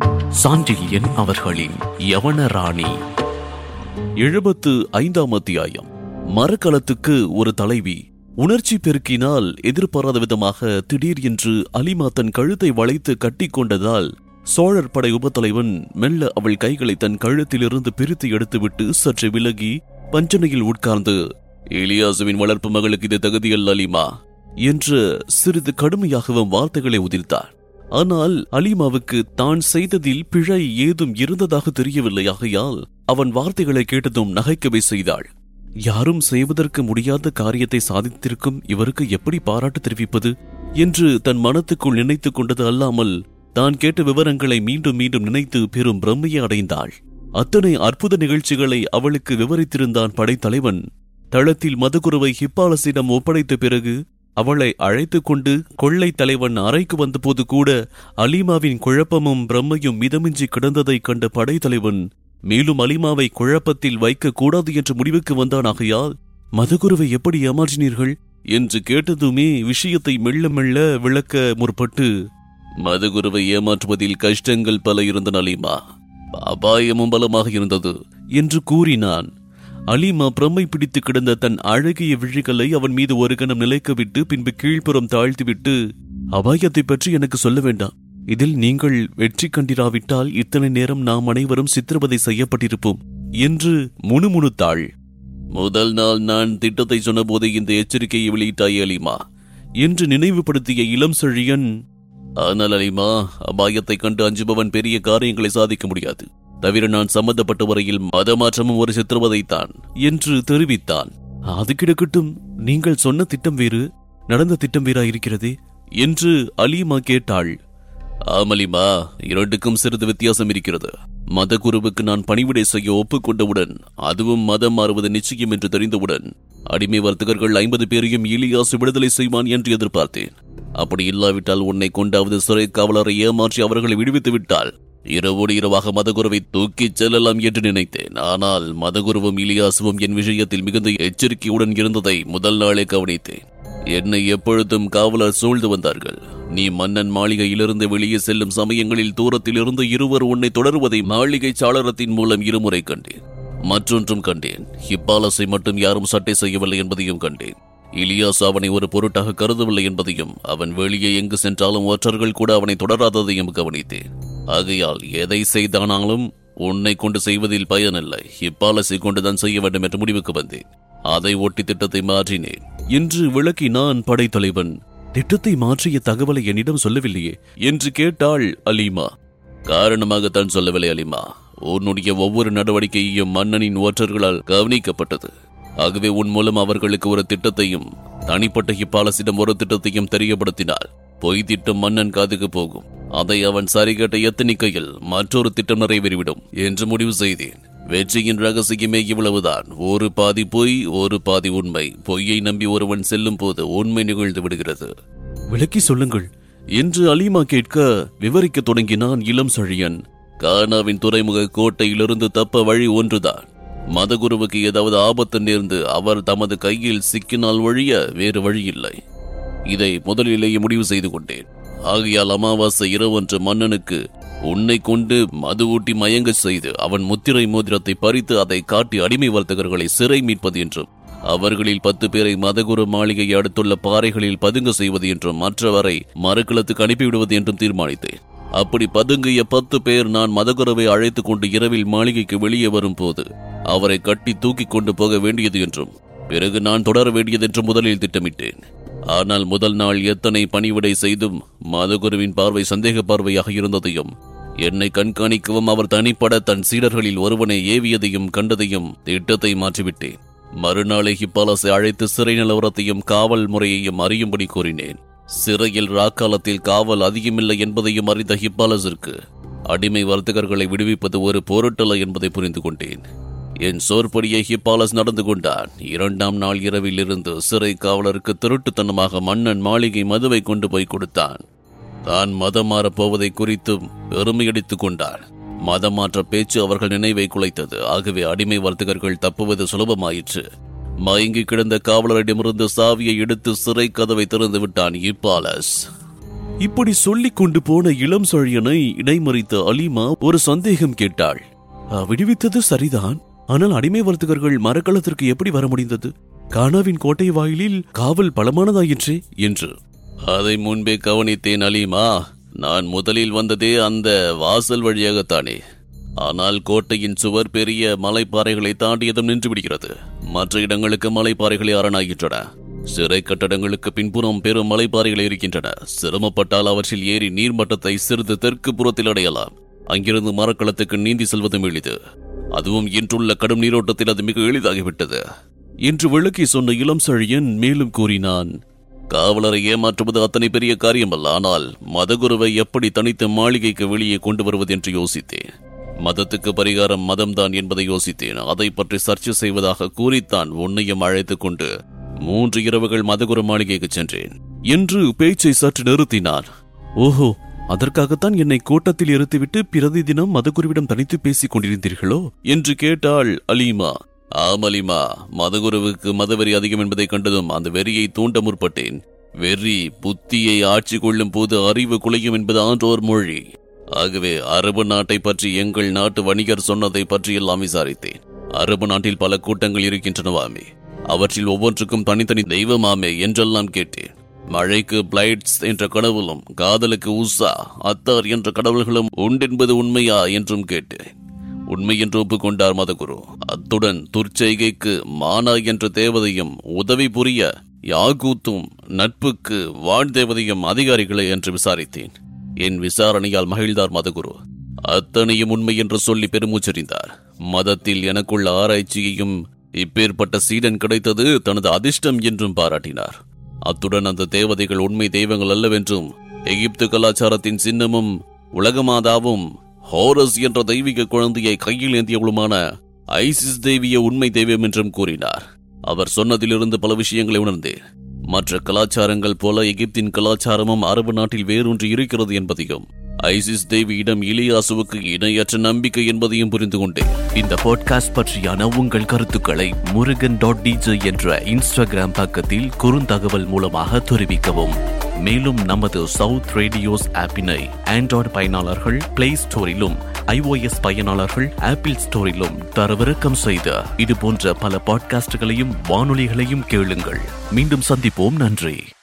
சாண்டில்யன் அவர்களின் யவனராணி எழுபத்து ஐந்தாம் அத்தியாயம் மரக்கலத்துக்கு ஒரு தலைவி உணர்ச்சி பெருக்கினால் எதிர்பாராத விதமாக திடீர் என்று அலிமா தன் கழுத்தை வளைத்து கட்டிக்கொண்டதால் சோழர் படை உபத்தலைவன் மெல்ல அவள் கைகளை தன் கழுத்திலிருந்து பிரித்து எடுத்துவிட்டு சற்று விலகி பஞ்சனையில் உட்கார்ந்து எலியாசுவின் வளர்ப்பு மகளுக்கு இது தகுதியல்ல அலிமா என்று சிறிது கடுமையாகவும் வார்த்தைகளை உதிர்த்தார் ஆனால் அலிமாவுக்கு தான் செய்ததில் பிழை ஏதும் இருந்ததாக தெரியவில்லை ஆகையால் அவன் வார்த்தைகளை கேட்டதும் நகைக்கவே செய்தாள் யாரும் செய்வதற்கு முடியாத காரியத்தை சாதித்திருக்கும் இவருக்கு எப்படி பாராட்டு தெரிவிப்பது என்று தன் மனத்துக்குள் நினைத்துக் கொண்டது அல்லாமல் தான் கேட்ட விவரங்களை மீண்டும் மீண்டும் நினைத்து பெரும் பிரம்மையை அடைந்தாள் அத்தனை அற்புத நிகழ்ச்சிகளை அவளுக்கு விவரித்திருந்தான் படைத்தலைவன் தளத்தில் மதகுருவை ஹிப்பாலசிடம் ஒப்படைத்த பிறகு அவளை அழைத்துக் கொண்டு கொள்ளை தலைவன் அறைக்கு வந்தபோது கூட அலிமாவின் குழப்பமும் பிரம்மையும் மிதமின்றி கிடந்ததைக் கண்ட படைத்தலைவன் மேலும் அலிமாவை குழப்பத்தில் வைக்க கூடாது என்ற முடிவுக்கு வந்தான் ஆகையால் மதகுருவை எப்படி ஏமாற்றினீர்கள் என்று கேட்டதுமே விஷயத்தை மெல்ல மெல்ல விளக்க முற்பட்டு மதகுருவை ஏமாற்றுவதில் கஷ்டங்கள் பல இருந்தன அலிமா அபாயமும் பலமாக இருந்தது என்று கூறினான் அலிமா பிரம்மை பிடித்து கிடந்த தன் அழகிய விழிகளை அவன் மீது ஒரு கணம் நிலைக்க விட்டு பின்பு கீழ்ப்புறம் தாழ்த்திவிட்டு அபாயத்தை பற்றி எனக்கு சொல்ல வேண்டாம் இதில் நீங்கள் வெற்றி கண்டிராவிட்டால் இத்தனை நேரம் நாம் அனைவரும் சித்திரவதை செய்யப்பட்டிருப்போம் என்று முணுமுணுத்தாள் முதல் நாள் நான் திட்டத்தை சொன்னபோது இந்த எச்சரிக்கையை வெளியிட்டாய் அலிமா என்று நினைவுபடுத்திய இளம் செழியன் ஆனால் அலிமா அபாயத்தை கண்டு அஞ்சுபவன் பெரிய காரியங்களை சாதிக்க முடியாது தவிர நான் சம்பந்தப்பட்ட வரையில் மதமாற்றமும் ஒரு சித்திரவதைத்தான் என்று தெரிவித்தான் அது கிடக்கட்டும் நீங்கள் சொன்ன திட்டம் வேறு நடந்த திட்டம் வேறா இருக்கிறதே என்று அலிமா கேட்டாள் ஆமலிமா இரண்டுக்கும் சிறிது வித்தியாசம் இருக்கிறது மத குருவுக்கு நான் பணிவிடை செய்ய ஒப்புக்கொண்டவுடன் அதுவும் மதம் மாறுவது நிச்சயம் என்று தெரிந்தவுடன் அடிமை வர்த்தகர்கள் ஐம்பது பேரையும் இலியாஸ் விடுதலை செய்வான் என்று எதிர்பார்த்தேன் அப்படி இல்லாவிட்டால் உன்னை கொண்டாவது சிறை காவலரை ஏமாற்றி அவர்களை விடுவித்து விட்டால் இரவோடு இரவாக மதகுருவை தூக்கிச் செல்லலாம் என்று நினைத்தேன் ஆனால் மதகுருவும் இலியாசுவும் என் விஷயத்தில் மிகுந்த எச்சரிக்கையுடன் இருந்ததை முதல் நாளே கவனித்தேன் என்னை எப்பொழுதும் காவலர் சூழ்ந்து வந்தார்கள் நீ மன்னன் மாளிகையிலிருந்து வெளியே செல்லும் சமயங்களில் தூரத்தில் இருந்து இருவர் உன்னை தொடருவதை மாளிகை சாளரத்தின் மூலம் இருமுறை கண்டேன் மற்றொன்றும் கண்டேன் ஹிப்பாலஸை மட்டும் யாரும் சட்டை செய்யவில்லை என்பதையும் கண்டேன் இலியாஸ் அவனை ஒரு பொருட்டாக கருதவில்லை என்பதையும் அவன் வெளியே எங்கு சென்றாலும் ஒற்றர்கள் கூட அவனை தொடராததையும் கவனித்தேன் ஆகையால் எதை செய்தானாலும் உன்னை கொண்டு செய்வதில் பயனில்லை ஹிப்பாலஸை கொண்டுதான் செய்ய வேண்டும் என்ற முடிவுக்கு வந்தேன் அதை ஒட்டி திட்டத்தை மாற்றினேன் என்று விளக்கினான் படைத்தலைவன் திட்டத்தை மாற்றிய தகவலை என்னிடம் சொல்லவில்லையே என்று கேட்டாள் அலீமா காரணமாகத்தான் சொல்லவில்லை அலிமா உன்னுடைய ஒவ்வொரு நடவடிக்கையையும் மன்னனின் ஒற்றர்களால் கவனிக்கப்பட்டது ஆகவே உன் மூலம் அவர்களுக்கு ஒரு திட்டத்தையும் தனிப்பட்ட ஹிப்பாலசிடம் ஒரு திட்டத்தையும் தெரியப்படுத்தினால் பொய் திட்டம் மன்னன் காதுக்கு போகும் அதை அவன் சரிகட்ட எத்தனிக்கையில் மற்றொரு திட்டம் நிறைவேறிவிடும் என்று முடிவு செய்தேன் வெற்றியின் ரகசியமே இவ்வளவுதான் ஒரு பாதி பொய் ஒரு பாதி உண்மை பொய்யை நம்பி ஒருவன் செல்லும் போது உண்மை நிகழ்ந்து விடுகிறது விளக்கி சொல்லுங்கள் என்று அலிமா கேட்க விவரிக்க தொடங்கினான் இளம் சழியன் கானாவின் துறைமுக கோட்டையிலிருந்து தப்ப வழி ஒன்றுதான் மதகுருவுக்கு ஏதாவது ஆபத்து நேர்ந்து அவர் தமது கையில் சிக்கினால் ஒழிய வேறு வழியில்லை இதை முதலிலேயே முடிவு செய்து கொண்டேன் ஆகையால் அமாவாசை இரவன்று மன்னனுக்கு உன்னை கொண்டு மது ஊட்டி மயங்க செய்து அவன் முத்திரை மோதிரத்தை பறித்து அதை காட்டி அடிமை வர்த்தகர்களை சிறை மீட்பது என்றும் அவர்களில் பத்து பேரை மதகுரு மாளிகை அடுத்துள்ள பாறைகளில் பதுங்க செய்வது என்றும் மற்றவரை மறுக்களத்துக்கு அனுப்பிவிடுவது என்றும் தீர்மானித்தேன் அப்படி பதுங்கிய பத்து பேர் நான் மதகுருவை அழைத்துக் கொண்டு இரவில் மாளிகைக்கு வெளியே வரும்போது அவரை கட்டி தூக்கிக் கொண்டு போக வேண்டியது என்றும் பிறகு நான் தொடர வேண்டியது என்று முதலில் திட்டமிட்டேன் ஆனால் முதல் நாள் எத்தனை பணிவிடை செய்தும் மதகுருவின் பார்வை சந்தேக பார்வையாக இருந்ததையும் என்னை கண்காணிக்கவும் அவர் தனிப்பட தன் சீடர்களில் ஒருவனை ஏவியதையும் கண்டதையும் திட்டத்தை மாற்றிவிட்டேன் மறுநாளை ஹிப்பாலஸை அழைத்து சிறை நிலவரத்தையும் காவல் முறையையும் அறியும்படி கூறினேன் சிறையில் ராக்காலத்தில் காவல் அதிகமில்லை என்பதையும் அறிந்த ஹிப்பாலஸிற்கு அடிமை வர்த்தகர்களை விடுவிப்பது ஒரு பொருட்டல்ல என்பதை புரிந்து கொண்டேன் என் சோர்படியை ஹிப்பாலஸ் நடந்து கொண்டான் இரண்டாம் நாள் இரவில் இருந்து சிறை காவலருக்கு திருட்டுத்தனமாக மன்னன் மாளிகை மதுவை கொண்டு போய் கொடுத்தான் தான் மதம் மாறப் போவதை குறித்தும் பெருமையடித்துக் கொண்டான் மதம் மாற்ற பேச்சு அவர்கள் நினைவை குலைத்தது ஆகவே அடிமை வர்த்தகர்கள் தப்புவது சுலபமாயிற்று மயங்கி கிடந்த காவலரிடமிருந்து சாவியை எடுத்து சிறை கதவை திறந்து விட்டான் இப்பாலஸ் இப்படி சொல்லிக் கொண்டு போன இளம் சோழியனை இடைமறித்த அலிமா ஒரு சந்தேகம் கேட்டாள் "அ, விடுவித்தது சரிதான் ஆனால் அடிமை வர்த்தகர்கள் மரக்களத்திற்கு எப்படி வர முடிந்தது கானாவின் கோட்டை வாயிலில் காவல் பலமானதாயிற்றே என்று அதை முன்பே கவனித்தேன் அலிமா நான் முதலில் வந்ததே அந்த வாசல் வழியாகத்தானே ஆனால் கோட்டையின் சுவர் பெரிய மலைப்பாறைகளை தாண்டியதும் நின்று விடுகிறது மற்ற இடங்களுக்கு மலைப்பாறைகளை அரணாகின்றன சிறை கட்டடங்களுக்கு பின்புறம் பெரும் மலைப்பாறைகள் இருக்கின்றன சிரமப்பட்டால் அவற்றில் ஏறி நீர்மட்டத்தை சிறிது தெற்கு புறத்தில் அடையலாம் அங்கிருந்து மரக்களத்துக்கு நீந்தி செல்வதும் எளிது அதுவும் இன்றுள்ள கடும் நீரோட்டத்தில் அது மிக எளிதாகிவிட்டது என்று விளக்கி சொன்ன இளம் செழியன் மேலும் கூறினான் காவலரை ஏமாற்றுவது அத்தனை பெரிய காரியமல்ல ஆனால் மதகுருவை எப்படி தனித்த மாளிகைக்கு வெளியே கொண்டு வருவது என்று யோசித்தேன் மதத்துக்கு பரிகாரம் மதம்தான் என்பதை யோசித்தேன் அதை பற்றி சர்ச்சை செய்வதாக கூறித்தான் உன்னையும் அழைத்துக் கொண்டு மூன்று இரவுகள் மதகுரு மாளிகைக்கு சென்றேன் என்று பேச்சை சற்று நிறுத்தினான் ஓஹோ அதற்காகத்தான் என்னை கோட்டத்தில் இருத்திவிட்டு பிரதி தினம் மதகுருவிடம் தனித்து பேசிக் கொண்டிருந்தீர்களோ என்று கேட்டாள் அலீமா ஆம் அலீமா மதகுருவுக்கு மதவெறி அதிகம் என்பதை கண்டதும் அந்த வெறியை தூண்ட முற்பட்டேன் வெறி புத்தியை ஆட்சி கொள்ளும் போது அறிவு குலையும் என்பது ஆன்றோர் மொழி ஆகவே அரபு நாட்டை பற்றி எங்கள் நாட்டு வணிகர் சொன்னதை பற்றியெல்லாம் விசாரித்தேன் அரபு நாட்டில் பல கூட்டங்கள் இருக்கின்றனவாமே அவற்றில் ஒவ்வொன்றுக்கும் தனித்தனி தெய்வமாமே என்றெல்லாம் கேட்டேன் மழைக்கு பிளைட்ஸ் என்ற கடவுளும் காதலுக்கு உஷா அத்தார் என்ற கடவுள்களும் உண்டென்பது உண்மையா என்றும் கேட்டேன் உண்மை என்று ஒப்புக்கொண்டார் மதகுரு அத்துடன் துர்ச்செய்கைக்கு மானா என்ற தேவதையும் உதவி புரிய யாகூத்தும் நட்புக்கு வான் தேவதையும் அதிகாரிகளை என்று விசாரித்தேன் என் விசாரணையால் மகிழ்ந்தார் மதகுரு அத்தனையும் உண்மை என்று சொல்லி பெருமூச்சறிந்தார் மதத்தில் எனக்குள்ள ஆராய்ச்சியையும் இப்பேற்பட்ட சீடன் கிடைத்தது தனது அதிர்ஷ்டம் என்றும் பாராட்டினார் அத்துடன் அந்த தேவதைகள் உண்மை தெய்வங்கள் அல்லவென்றும் எகிப்து கலாச்சாரத்தின் சின்னமும் உலகமாதாவும் ஹோரஸ் என்ற தெய்வீக குழந்தையை கையில் ஏந்தியவளுமான ஐசிஸ் தேவிய உண்மை தெய்வம் என்றும் கூறினார் அவர் சொன்னதிலிருந்து பல விஷயங்களை உணர்ந்தேன் மற்ற கலாச்சாரங்கள் போல எகிப்தின் கலாச்சாரமும் அரபு நாட்டில் வேரூன்றி இருக்கிறது என்பதையும் ஐசிஸ் தேவியிடம் இலியாசுவுக்கு இணையற்ற நம்பிக்கை என்பதையும் புரிந்து கொண்டேன் இந்த பாட்காஸ்ட் பற்றியான உங்கள் கருத்துக்களை முருகன் டாட் டிஜே என்ற இன்ஸ்டாகிராம் பக்கத்தில் குறுந்தகவல் மூலமாக தெரிவிக்கவும் மேலும் நமது சவுத் ரேடியோஸ் ஆப்பினை ஆண்ட்ராய்டு பயனாளர்கள் பிளே ஸ்டோரிலும் iOS பயனாளர்கள் ஆப்பிள் ஸ்டோரிலும் தரவிறக்கம் செய்த இது போன்ற பல பாட்காஸ்டுகளையும் வானொலிகளையும் கேளுங்கள் மீண்டும் சந்திப்போம் நன்றி